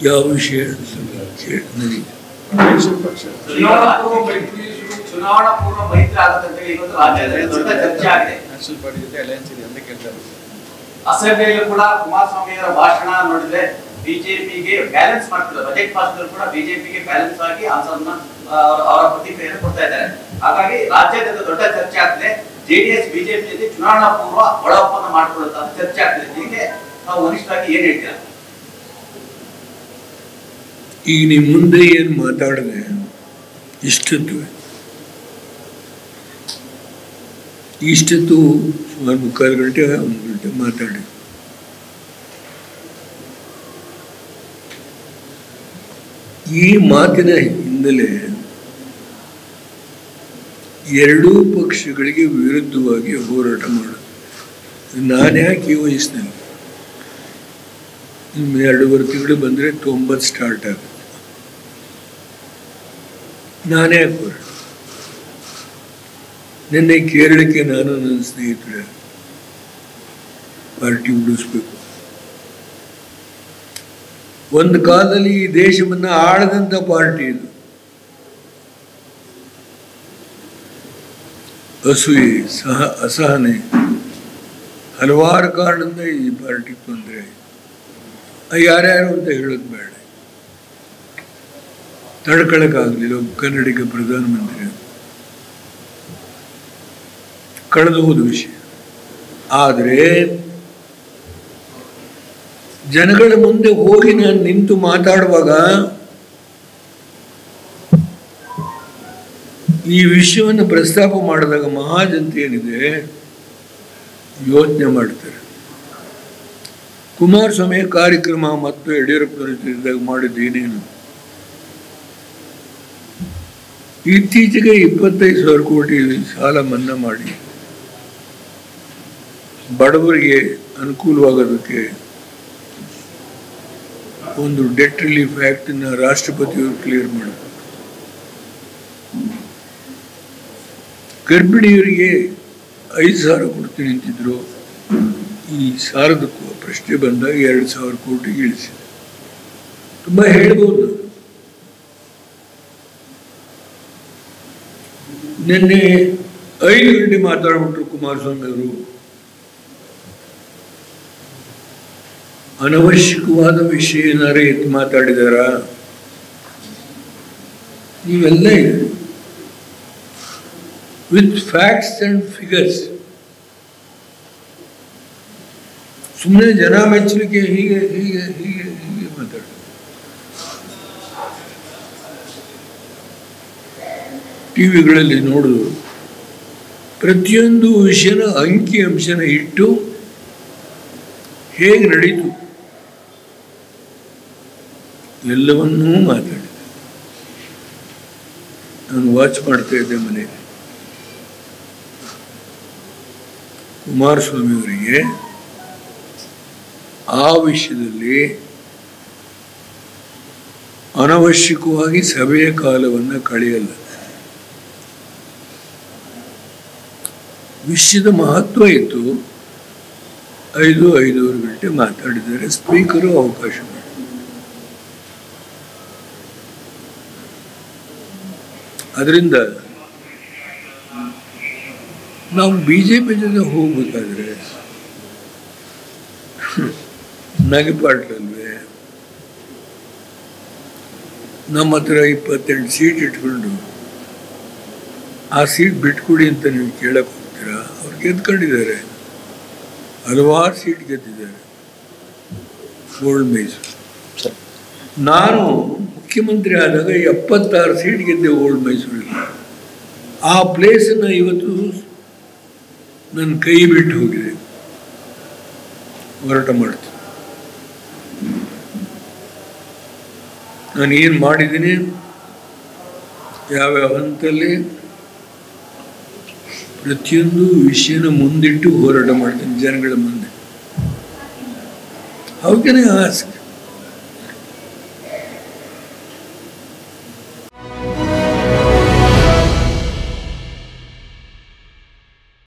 ಯಾವ ವಿಷಯ ಕೇಳಿ ನನಗೆ ಚುನಾವಣಾ ಪೂರ್ವ ಮೈತ್ರಿ ಚುನಾವಣಾ ಪೂರ್ವ ಮೈತ್ರಿ ಆಗುತ್ತೆ ಅಂತ ಹೇಳಿ ಇವತ್ತು ರಾಜ್ಯದಲ್ಲಿ ದೊಡ್ಡ ಚರ್ಚೆ ಆಗಿದೆ ನ್ಯಾಷನಲ್ ಪಾರ್ಟಿ ಜೊತೆ ಅಲಯನ್ಸ್ ಇದೆ ಅಂತ ಕೇಳ್ತಾರೆ ಅಸೆಂಬ್ಲಿಯಲ್ಲೂ ಕೂಡ ಕುಮಾರಸ್ವಾಮಿ ಅವರ ಭಾಷಣ ನೋಡಿದ್ರೆ ಬಿಜೆಪಿಗೆ ಬ್ಯಾಲೆನ್ಸ್ ಮಾಡ್ತಿದ್ದಾರೆ ಬಜೆಟ್ ಭಾಷಣದಲ್ಲಿ ಕೂಡ ಬಿಜೆಪಿಗೆ ಬ್ಯಾಲೆನ್ಸ್ ಆಗಿ ಆನ್ಸರ್ನ ಅವರ ಪ್ರತಿಕ್ರಿಯೆಯನ್ನು ಕೊಡ್ತಾ ಇದ್ದಾರೆ ಹಾಗಾಗಿ ರಾಜ್ಯಾದ್ಯಂತ ದೊಡ್ಡ ಚರ್ಚೆ ಆಗ್ತಿದೆ ಜೆಡಿಎಸ್ ಬಿಜೆಪಿ ಜೊತೆ ಚುನಾವಣಾ ಪೂರ್ವ ಒಳ ಒಪ್ಪಂದ ಮಾಡಿಕೊಳ್ಳುತ್ತಾ ಅಂತ ಚರ್ಚೆ ಆಗ್ತಿದೆ ಇದಕ್ಕೆ ನಾವು ವರಿಷ್ಠರಾಗಿ ಏನ್ ಹೇಳ್ತೀರಾ ಈಗ ನಿಮ್ಮ ಮುಂದೆ ಏನು ಮಾತಾಡಿದೆ ಇಷ್ಟೊತ್ತು ಇಷ್ಟೊತ್ತು ಸುಮಾರು ಮುಕ್ಕಾಲು ಗಂಟೆ ಒಂದು ಗಂಟೆ ಮಾತಾಡಿ ಈ ಮಾತಿನ ಹಿನ್ನೆಲೆ ಎರಡೂ ಪಕ್ಷಗಳಿಗೆ ವಿರುದ್ಧವಾಗಿ ಹೋರಾಟ ಮಾಡೋದು ನಾನು ಯಾಕೆ ಈ ವಯಸ್ಸಿನಲ್ಲಿ ಇನ್ನು ಎರಡೂವರೆ ತಿಂಗಳು ಬಂದರೆ ತೊಂಬತ್ತು ಸ್ಟಾರ್ಟ್ ಆಗುತ್ತೆ ನಾನೇ ಯಾಕೆ ಹೋರಾಟ ನಿನ್ನೆ ಕೇರಳಕ್ಕೆ ನಾನು ನನ್ನ ಸ್ನೇಹಿತರೆ ಪಾರ್ಟಿ ಉಳಿಸ್ಬೇಕು ಒಂದು ಕಾಲದಲ್ಲಿ ಈ ದೇಶವನ್ನ ಆಳದಂತ ಪಾರ್ಟಿ ಇದು ಅಸೂಯೆ ಸಹ ಅಸಹನೆ ಹಲವಾರು ಕಾರಣದಿಂದ ಈ ಪಾರ್ಟಿ ತೊಂದರೆ ಯಾರ್ಯಾರು ಅಂತ ಹೇಳೋದು ಬೇಡ ತಡ್ಕೊಳಕ್ಕಾಗಲಿಲ್ಲ ಒಬ್ಬ ಕನ್ನಡಿಗ ಪ್ರಧಾನಮಂತ್ರಿ ಕಳೆದು ಹೋದ ವಿಷಯ ಆದರೆ ಜನಗಳ ಮುಂದೆ ಹೋಗಿ ನಾನು ನಿಂತು ಮಾತಾಡುವಾಗ ಈ ವಿಷಯವನ್ನು ಪ್ರಸ್ತಾಪ ಮಾಡಿದಾಗ ಮಹಾಜನತೆ ಏನಿದೆ ಯೋಚನೆ ಮಾಡ್ತಾರೆ ಕುಮಾರಸ್ವಾಮಿ ಕಾರ್ಯಕ್ರಮ ಮತ್ತು ಯಡಿಯೂರಪ್ಪನವರ ಜೊತೆಗಿದ್ದಾಗ ಮಾಡಿದ್ದೇನೇನು ಇತ್ತೀಚೆಗೆ ಇಪ್ಪತ್ತೈದು ಸಾವಿರ ಕೋಟಿ ಸಾಲ ಮನ್ನಾ ಮಾಡಿ ಬಡವರಿಗೆ ಅನುಕೂಲವಾಗೋದಕ್ಕೆ ಒಂದು ಡೆಟ್ ರಿಲೀಫ್ ಆ್ಯಕ್ಟನ್ನು ರಾಷ್ಟ್ರಪತಿಯವರು ಕ್ಲಿಯರ್ ಮಾಡಬೇಕು ಗರ್ಭಿಣಿಯರಿಗೆ ಐದು ಸಾವಿರ ಕೊಡ್ತೀನಿ ಅಂತಿದ್ರು ಈ ಸಾಲದ ಕು- ಪ್ರಶ್ನೆ ಬಂದಾಗ ಎರಡು ಸಾವಿರ ಕೋಟಿಗೆ ಇಳಿಸಿದೆ ತುಂಬ ಹೇಳ್ಬೋದು ನಿನ್ನೆ ಐದು ಗಂಟೆ ಮಾತಾಡ್ಬಿಟ್ರು ಕುಮಾರಸ್ವಾಮಿ ಅವರು ಅನವಶ್ಯಕವಾದ ವಿಷಯ ಏನಾರು ಎತ್ತು ಮಾತಾಡಿದಾರ ನೀವೆಲ್ಲ ವಿತ್ ಫ್ಯಾಕ್ಟ್ಸ್ ಅಂಡ್ ಫಿಗರ್ಸ್ ಸುಮ್ಮನೆ ಜನ ಮೆಚ್ಚಲಿಕ್ಕೆ ಹೀಗೆ ಹೀಗೆ ಹೀಗೆ ಹೀಗೆ ಮಾತಾಡ ಟಿವಿಗಳಲ್ಲಿ ನೋಡುದು ಪ್ರತಿಯೊಂದು ವಿಷಯನ ಅಂಕಿ ಅಂಶನ ಇಟ್ಟು ಹೇಗೆ ನಡೀತು ಎಲ್ಲವನ್ನೂ ಮಾತಾಡಿದೆ ನಾನು ವಾಚ್ ಮಾಡ್ತಾ ಇದ್ದೆ ಮನೆಯಲ್ಲಿ ಕುಮಾರಸ್ವಾಮಿ ಅವರಿಗೆ ಆ ವಿಷಯದಲ್ಲಿ ಅನವಶ್ಯಕವಾಗಿ ಸಭೆಯ ಕಾಲವನ್ನು ಕಳೆಯಲ್ಲ ವಿಷಯದ ಮಹತ್ವ ಇತ್ತು ಐದು ಐದೂವರೆ ಗಂಟೆ ಮಾತಾಡಿದ್ದಾರೆ ಸ್ಪೀಕರು ಅವಕಾಶ ಮಾಡಿದ್ರು. ಅದರಿಂದ ನಾವು ಬಿ ಜೆ ಪಿ ಜೊತೆ ಹೋಗ್ಬೇಕಾದ್ರೆ ನಗೆಪಾಟ್ಲಲ್ವೇ ನಮ್ಮ ಹತ್ರ ಇಪ್ಪತ್ತೆಂಟು ಸೀಟ್ ಇಟ್ಕೊಂಡು ಆ ಸೀಟ್ ಬಿಟ್ಕೊಡಿ ಅಂತ ನೀವು ಕೇಳಕ್ಕೆ ಹೋಗ್ತೀರಾ ಅವ್ರು ಗೆದ್ಕೊಂಡಿದ್ದಾರೆ ಹಲವಾರು ಸೀಟ್ ಗೆದ್ದಿದ್ದಾರೆ ಗೋಲ್ಡ್ ಮೈಸೂರು ನಾನು ಮುಖ್ಯಮಂತ್ರಿ ಆದಾಗ ಎಪ್ಪತ್ತಾರು ಸೀಟ್ ಗೆದ್ದೆ ಓಲ್ಡ್ ಮೈಸೂರಲ್ಲಿ ಆ ಪ್ಲೇಸನ್ನು ಇವತ್ತು ನನ್ನ ಕೈ ಬಿಟ್ಟು ಹೋಗಿದೆ ಹೋರಾಟ ಮಾಡ್ತೀನಿ ನಾನು ಏನು ಮಾಡಿದ್ದೀನಿ ಯಾವ್ಯಾವ ಹಂತಲ್ಲಿ ಪ್ರತಿಯೊಂದು ವಿಷಯನ ಮುಂದಿಟ್ಟು ಹೋರಾಟ ಮಾಡ್ತೀನಿ ಜನಗಳ ಮುಂದೆ ಹೌ ಕೆನ್ ಐ ಆಸ್ಕ್